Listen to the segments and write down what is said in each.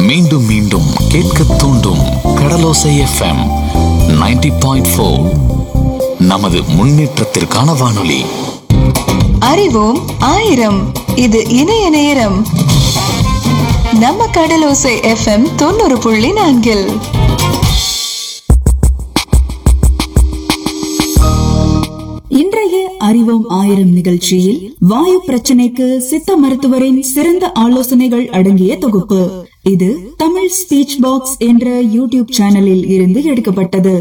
மீண்டும் மீண்டும் கேட்க தூண்டும் கடலோசை எஃப்எம் 90.4 பாயிண்ட் நமது முன்னேற்றத்திற்கான வானொலி அறிவோம் ஆயிரம் இது இணைய நேரம் நம்ம கடலோசை எஃப்எம் தொண்ணூறு புள்ளி நான்கில் இன்றைய அறிவோம் ஆயிரம் நிகழ்ச்சியில் வாயு பிரச்சனைக்கு சித்த மருத்துவரின் சிறந்த ஆலோசனைகள் அடங்கிய தொகுப்பு இது தமிழ் ஸ்பீச் பாக்ஸ் என்ற யூடியூப் சேனலில் இருந்து எடுக்கப்பட்டது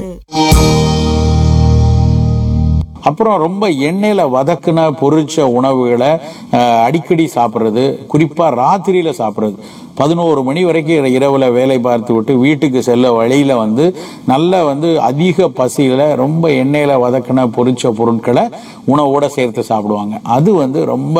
அப்புறம் ரொம்ப எண்ணெயில வதக்குன பொரிச்ச உணவுகளை அஹ், அடிக்கடி சாப்பிட்றது குறிப்பா ராத்திரியில சாப்பிட்றது பதினோரு மணி வரைக்கும் இரவுல வேலை பார்த்து விட்டு வீட்டுக்கு செல்ல வழியில வந்து நல்ல வந்து அதிக பசியில ரொம்ப எண்ணெயில வதக்குன பொரிச்ச பொருட்களை உணவோட சேர்த்து சாப்பிடுவாங்க அது வந்து ரொம்ப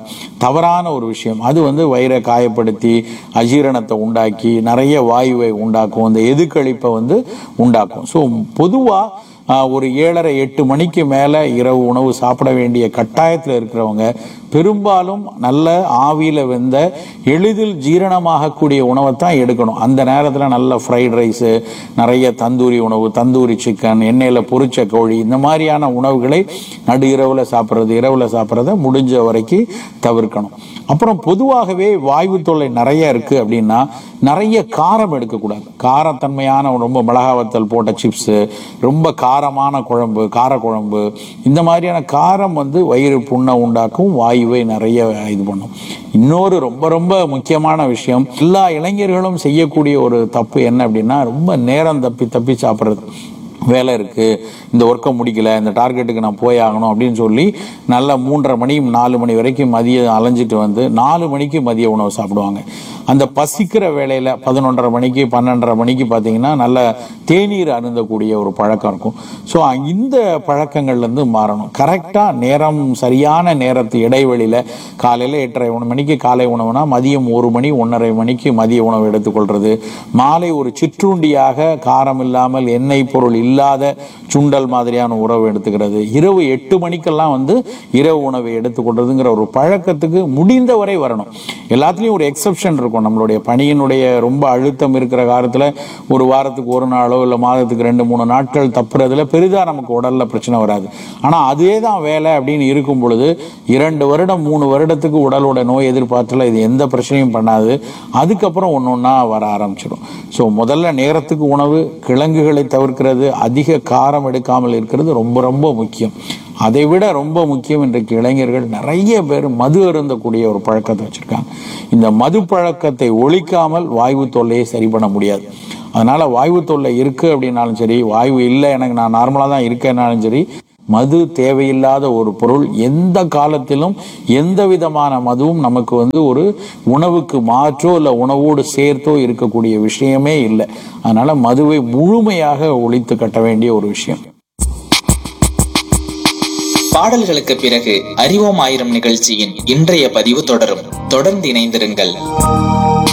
தவறான ஒரு விஷயம் அது வந்து வயிறை காயப்படுத்தி அஜீரணத்தை உண்டாக்கி நிறைய வாயுவை உண்டாக்கும் அந்த எதுக்கழிப்பை வந்து உண்டாக்கும் ஸோ பொதுவா ஆஹ், ஒரு ஏழரை எட்டு மணிக்கு மேலே இரவு உணவு சாப்பிட வேண்டிய கட்டாயத்தில் இருக்கிறவங்க பெரும்பாலும் நல்ல ஆவியில் வெந்த எளிதில் ஜீரணமாகக்கூடிய உணவை தான் எடுக்கணும் அந்த நேரத்தில் நல்ல ஃப்ரைட் ரைஸு நிறைய தந்தூரி உணவு தந்தூரி சிக்கன் எண்ணெயில் பொரிச்ச கோழி இந்த மாதிரியான உணவுகளை நடு இரவில் சாப்பிட்றது இரவில் சாப்பிட்றத முடிஞ்ச வரைக்கும் தவிர்க்கணும் அப்புறம் பொதுவாகவே வாய்வு தொல்லை நிறைய இருக்கு அப்படின்னா நிறைய காரம் எடுக்கக்கூடாது காரத்தன்மையான ரொம்ப மிளகாவத்தல் போட்ட சிப்ஸு ரொம்ப காரமான குழம்பு காரக்குழம்பு இந்த மாதிரியான காரம் வந்து வயிறு புண்ணை உண்டாக்கும் வாயுவை நிறைய இது பண்ணும் இன்னொரு ரொம்ப ரொம்ப முக்கியமான விஷயம் எல்லா இளைஞர்களும் செய்யக்கூடிய ஒரு தப்பு என்ன அப்படின்னா ரொம்ப நேரம் தப்பி தப்பி சாப்பிட்றது வேலை இருக்கு இந்த ஒர்க்கை முடிக்கல இந்த டார்கெட்டுக்கு நான் போய் ஆகணும் அப்படின்னு சொல்லி நல்ல மூன்றரை மணி நாலு மணி வரைக்கும் மதியம் அலைஞ்சிட்டு வந்து நாலு மணிக்கு மதிய உணவு சாப்பிடுவாங்க அந்த பசிக்கிற வேலையில பதினொன்றரை மணிக்கு பன்னெண்டரை மணிக்கு பார்த்தீங்கன்னா நல்ல தேநீர் அருந்தக்கூடிய ஒரு பழக்கம் இருக்கும் ஸோ இந்த பழக்கங்கள்ல இருந்து மாறணும் கரெக்டாக நேரம் சரியான நேரத்து இடைவெளியில காலையில் எட்டரை மணிக்கு காலை உணவுனா மதியம் ஒரு மணி ஒன்றரை மணிக்கு மதிய உணவு எடுத்துக்கொள்றது மாலை ஒரு சிற்றுண்டியாக காரம் இல்லாமல் எண்ணெய் பொருள் இல்லாத சுண்டல் மாதிரியான உணவு எடுத்துக்கிறது இரவு எட்டு மணிக்கெல்லாம் வந்து இரவு உணவை எடுத்துக்கொள்றதுங்கிற ஒரு பழக்கத்துக்கு முடிந்தவரை வரணும் எல்லாத்துலேயும் ஒரு எக்ஸப்ஷன் இருக்கும் நம்மளுடைய பணியினுடைய ரொம்ப அழுத்தம் இருக்கிற காலத்தில் ஒரு வாரத்துக்கு ஒரு நாளோ இல்லை மாதத்துக்கு ரெண்டு மூணு நாட்கள் தப்புறதுல பெரிதாக நமக்கு உடல்ல பிரச்சனை வராது ஆனால் அதே தான் வேலை அப்படின்னு இருக்கும் பொழுது இரண்டு வருடம் மூணு வருடத்துக்கு உடலோட நோய் எதிர்பார்த்துல இது எந்த பிரச்சனையும் பண்ணாது அதுக்கப்புறம் ஒன்று ஒன்றா வர ஆரம்பிச்சிடும் ஸோ முதல்ல நேரத்துக்கு உணவு கிழங்குகளை தவிர்க்கிறது அதிக காரம் எடுக்காமல் இருக்கிறது ரொம்ப ரொம்ப முக்கியம் அதை விட ரொம்ப முக்கியம் இன்றைக்கு இளைஞர்கள் நிறைய பேர் மது அருந்தக்கூடிய ஒரு பழக்கத்தை வச்சிருக்காங்க இந்த மது பழக்கத்தை ஒழிக்காமல் வாய்வு தொல்லையை சரி பண்ண முடியாது அதனால வாய்வு தொல்லை இருக்கு அப்படின்னாலும் சரி வாய்வு இல்லை எனக்கு நான் நார்மலாக தான் இருக்கேன்னாலும் சரி மது தேவையில்லாத ஒரு பொருள் எந்த காலத்திலும் எந்த விதமான மதுவும் நமக்கு வந்து ஒரு உணவுக்கு மாற்றோ இல்லை உணவோடு சேர்த்தோ இருக்கக்கூடிய விஷயமே இல்லை அதனால மதுவை முழுமையாக ஒழித்து கட்ட வேண்டிய ஒரு விஷயம் பாடல்களுக்கு பிறகு அறிவோம் ஆயிரம் நிகழ்ச்சியின் இன்றைய பதிவு தொடரும் தொடர்ந்து இணைந்திருங்கள்